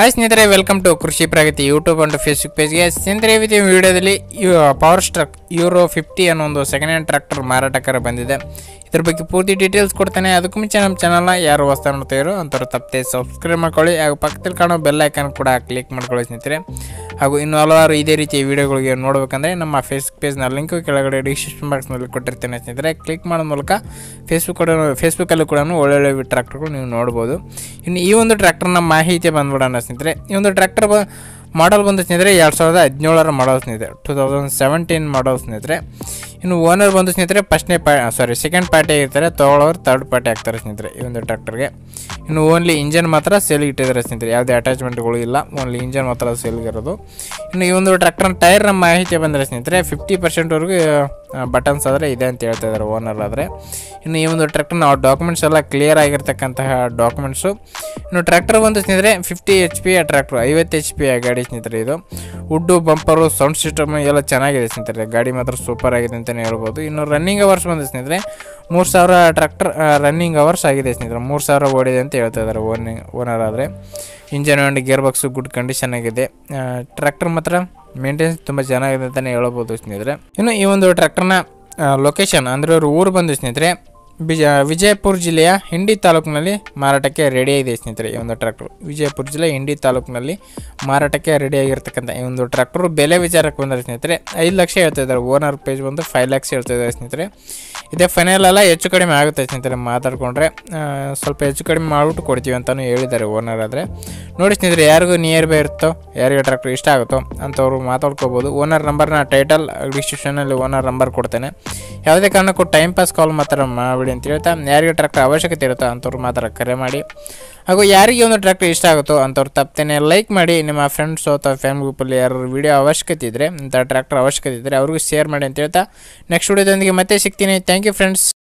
hi ಸ್ನೇಹಿತರೆ welcome to Krishi Pragati YouTube and Facebook ಪೇಜ್ಗೆ ಸ್ನೇಹಿತರೆ ಇವತ್ತಿನ ವಿಡಿಯೋದಲ್ಲಿ ಪವರ್ ಸ್ಟ್ರಕ್ ಯೂರೋ ಫಿಫ್ಟಿ ಅನ್ನೋ ಒಂದು ಸೆಕೆಂಡ್ ಹ್ಯಾಂಡ್ ಟ್ರ್ಯಾಕ್ಟರ್ ಮಾರಾಟಕರ ಬಂದಿದೆ ಇದ್ರ ಬಗ್ಗೆ ಪೂರ್ತಿ ಡೀಟೇಲ್ಸ್ ಕೊಡ್ತಾನೆ ಅದಕ್ಕೂ ಮುಂಚೆ ನಮ್ಮ ಚಾನಲ್ನ ಯಾರು ಹೊಸ ನೋಡ್ತಾಯಿರೋ ಅಂಥವ್ರು ತಪ್ಪದೆ ಸಬ್ಸ್ಕ್ರೈಬ್ ಮಾಡ್ಕೊಳ್ಳಿ ಹಾಗೂ ಪಕ್ಕದಲ್ಲಿ ಕಾಣೋ ಬೆಲ್ ಐಕಾನ್ ಕೂಡ ಕ್ಲಿಕ್ ಮಾಡ್ಕೊಳ್ಳಿ ಸ್ನೇಹಿತರೆ ಹಾಗೂ ಇನ್ನು ಹಲವಾರು ಇದೇ ರೀತಿಯ ವಿಡಿಯೋಗಳಿಗೆ ನೋಡಬೇಕಂದ್ರೆ ನಮ್ಮ ಫೇಸ್ಬುಕ್ ಪೇಜ್ನ ಲಿಂಕು ಕೆಳಗಡೆ ಡಿಸ್ಕ್ರಿಪ್ಷನ್ ಬಾಕ್ಸ್ನಲ್ಲಿ ಕೊಟ್ಟಿರ್ತೇನೆ ಸ್ನೇಹಿತರೆ ಕ್ಲಿಕ್ ಮಾಡೋ ಮೂಲಕ ಫೇಸ್ಬುಕ್ ಕೂಡ ಫೇಸ್ಬುಕ್ಕಲ್ಲೂ ಕೂಡ ಒಳ್ಳೊಳ್ಳೆ ಟ್ರ್ಯಾಕ್ಟರ್ಗಳು ನೀವು ನೋಡ್ಬೋದು ಇನ್ನು ಈ ಒಂದು ಟ್ರ್ಯಾಕ್ಟರ್ನ ಮಾಹಿತಿ ಬಂದ್ಬಿಡೋಣ ಸ್ನೇಹಿತರೆ ಈ ಒಂದು ಟ್ರ್ಯಾಕ್ಟರ್ ಬ ಮಾಡಲ್ ಬಂದು ಸ್ನೇಹಿತರೆ ಎರಡು ಸಾವಿರದ ಹದಿನೇಳರ ಮಾಡಲ್ ಸ್ನೇಹಿತರೆ ಟೂ ತೌಸಂಡ್ ಸೆವೆಂಟೀನ್ ಮಾಡಲ್ ಸ್ನೇಹಿತರೆ ಇನ್ನು ಓನರ್ ಬಂದು ಸ್ನೇಹಿತರೆ ಫಸ್ಟ್ನೇ ಪಾ ಸಾರಿ ಸೆಕೆಂಡ್ ಪಾರ್ಟಿ ಆಗಿರ್ತಾರೆ ತೊಗೊಳೋರು ತರ್ಡ್ ಪಾರ್ಟಿ ಆಗ್ತಾರೆ ಸ್ನೇಹಿತರೆ ಈ ಒಂದು ಟ್ರ್ಯಾಕ್ಟರ್ಗೆ ಇನ್ನು ಓನ್ಲಿ ಇಂಜನ್ ಮಾತ್ರ ಸೇಲ್ಗೆ ಇಟ್ಟಿದ್ದಾರೆ ಸ್ನೇಹಿತರೆ ಯಾವುದೇ ಅಟ್ಯಾಚ್ಮೆಂಟ್ಗಳು ಇಲ್ಲ ಓನ್ಲಿ ಇಂಜನ್ ಮಾತ್ರ ಸೇಲ್ಗೆ ಇರೋದು ಇನ್ನು ಈ ಒಂದು ಟ್ರ್ಯಾಕ್ಟರ್ನ ಟೈರ್ನ ಮಾಹಿತಿ ಬಂದರೆ ಸ್ನೇಹಿತರೆ ಫಿಫ್ಟಿ ಪರ್ಸೆಂಟ್ವರೆಗೂ ಬಟನ್ಸ್ ಆದರೆ ಇದೆ ಅಂತ ಹೇಳ್ತಾ ಇದ್ದಾರೆ ಓನರ್ ಆದರೆ ಇನ್ನು ಈ ಒಂದು ಟ್ರ್ಯಾಕ್ಟರ್ನ ಡಾಕ್ಯುಮೆಂಟ್ಸ್ ಎಲ್ಲ ಕ್ಲಿಯರ್ ಆಗಿರ್ತಕ್ಕಂತಹ ಡಾಕ್ಯುಮೆಂಟ್ಸು ಇನ್ನು ಟ್ರ್ಯಾಕ್ಟರ್ ಬಂದು ಸ್ನೇಹಿತರೆ ಫಿಫ್ಟಿ ಎಚ್ ಪಿ ಟ್ರ್ಯಾಕ್ಟರ್ ಐವತ್ತು ಎಚ್ ಪಿ ಗಾಡಿ ಸ್ನೇಹಿತರೆ ಇದು ವುಡ್ಡು ಬಂಪರು ಸೌಂಡ್ ಸಿಸ್ಟಮ್ ಎಲ್ಲ ಚೆನ್ನಾಗಿದೆ ಸ್ನೇಹಿತರೆ ಗಾಡಿ ಮಾತ್ರ ಸೂಪರ್ ಆಗಿದೆ ಅಂತಲೇ ಹೇಳ್ಬೋದು ಇನ್ನು ರನ್ನಿಂಗ್ ಅವರ್ಸ್ ಬಂದು ಸ್ನೇಹಿತರೆ ಮೂರು ಸಾವಿರ ಟ್ರ್ಯಾಕ್ಟರ್ ರನ್ನಿಂಗ್ ಅವರ್ಸ್ ಆಗಿದೆ ಸ್ನೇಹಿತರೆ ಮೂರು ಸಾವಿರ ಓಡಿದೆ ಅಂತ ಹೇಳ್ತಾ ಇದ್ದಾರೆ ಓನ್ ಓನರ್ ಆದರೆ engine and gearbox good condition ಆಗಿದೆ ಟ್ರ್ಯಾಕ್ಟರ್ ಮಾತ್ರ ಮೇಂಟೆನೆನ್ಸ್ ತುಂಬ ಚೆನ್ನಾಗಿದೆ ಅಂತಲೇ ಹೇಳ್ಬೋದು ಸ್ನೇಹಿತರೆ ಇನ್ನು ಈ ಒಂದು ಟ್ರ್ಯಾಕ್ಟರ್ನ ಲೊಕೇಶನ್ ಅಂದರೆ ಅವ್ರ ಊರು ಬಂದು ಸ್ನೇಹಿತರೆ ಬಿಜ ವಿಜಯಪುರ ಜಿಲ್ಲೆಯ ಹಿಂಡಿ ತಾಲೂಕಿನಲ್ಲಿ ಮಾರಾಟಕ್ಕೆ ರೆಡಿ ಆಗಿದೆ ಸ್ನೇಹಿತರೆ ಈ ಒಂದು ಟ್ರ್ಯಾಕ್ಟರ್ ವಿಜಯಪುರ ಜಿಲ್ಲೆ ಹಿಂಡಿ ತಾಲೂಕಿನಲ್ಲಿ ಮಾರಾಟಕ್ಕೆ ರೆಡಿ ಆಗಿರ್ತಕ್ಕಂಥ ಈ ಒಂದು ಟ್ರ್ಯಾಕ್ಟರ್ ಬೆಲೆ ವಿಚಾರಕ್ಕೆ ಬಂದರೆ ಸ್ನೇಹಿತರೆ ಐದು ಲಕ್ಷ ಹೇಳ್ತಾ ಇದ್ದಾರೆ ಓನರ್ ಪೇಜ್ ಬಂದು ಫೈವ್ ಲ್ಯಾಕ್ಸ್ ಹೇಳ್ತಾ ಇದ್ದಾರೆ ಸ್ನೇಹಿತರೆ ಇದೇ ಫೈನಲ್ ಎಲ್ಲ ಹೆಚ್ಚು ಕಡಿಮೆ ಆಗುತ್ತೆ ಸ್ನೇಹಿತರೆ ಮಾತಾಡಿಕೊಂಡ್ರೆ ಸ್ವಲ್ಪ ಹೆಚ್ಚು ಕಡಿಮೆ ಮಾಡಿಬಿಟ್ಟು ಕೊಡ್ತೀವಿ ಅಂತಲೂ ಹೇಳಿದ್ದಾರೆ ಓನರ್ ಆದರೆ ನೋಡಿ ಸ್ನೇಹಿತರೆ ಯಾರಿಗೂ ನಿಯರ್ ಬೈ ಇರುತ್ತೋ ಯಾರಿಗೆ ಟ್ರ್ಯಾಕ್ಟರ್ ಇಷ್ಟ ಆಗುತ್ತೋ ಅಂಥವ್ರು ಮಾತಾಡ್ಕೋಬೋದು ಓನರ್ ನಂಬರ್ನ ಟೈಟಲ್ ಡಿಸ್ಕ್ರಿಪ್ಷನಲ್ಲಿ ಓನರ್ ನಂಬರ್ ಕೊಡ್ತೇನೆ ಯಾವುದೇ ಕಾರಣಕ್ಕೂ ಟೈಮ್ ಪಾಸ್ ಕಾಲ್ ಮಾತ್ರ ಮಾಡಬೇಡಿ ಅಂತ ಹೇಳ್ತಾ ಯಾರಿಗೆ ಟ್ರ್ಯಾಕ್ಟರ್ ಅವಶ್ಯಕತೆ ಇರುತ್ತೋ ಅಂಥವ್ರು ಮಾತ್ರ ಕರೆ ಮಾಡಿ ಹಾಗೂ ಯಾರಿಗೆ ಒಂದು ಟ್ರ್ಯಾಕ್ಟರ್ ಇಷ್ಟ ಆಗುತ್ತೋ ಅಂಥವ್ರು ತಪ್ಪೇನೆ ಲೈಕ್ ಮಾಡಿ ನಿಮ್ಮ ಫ್ರೆಂಡ್ಸು ಅಥವಾ ಫ್ಯಾಮಿಲಿ ಗ್ರೂಪಲ್ಲಿ ಯಾರು ವೀಡಿಯೋ ಅವಶ್ಯಕತೆ ಇದ್ದರೆ ಇಂಥ ಟ್ರ್ಯಾಕ್ಟರ್ ಅವಶ್ಯಕತೆ ಇದ್ದರೆ ಅವ್ರಿಗೂ ಶೇರ್ ಮಾಡಿ ಅಂತ ಹೇಳ್ತಾ ನೆಕ್ಸ್ಟ್ ವಿಡಿಯೋದೊಂದಿಗೆ ಮತ್ತೆ ಸಿಗ್ತೀನಿ ಥ್ಯಾಂಕ್ ಯು ಫ್ರೆಂಡ್ಸ್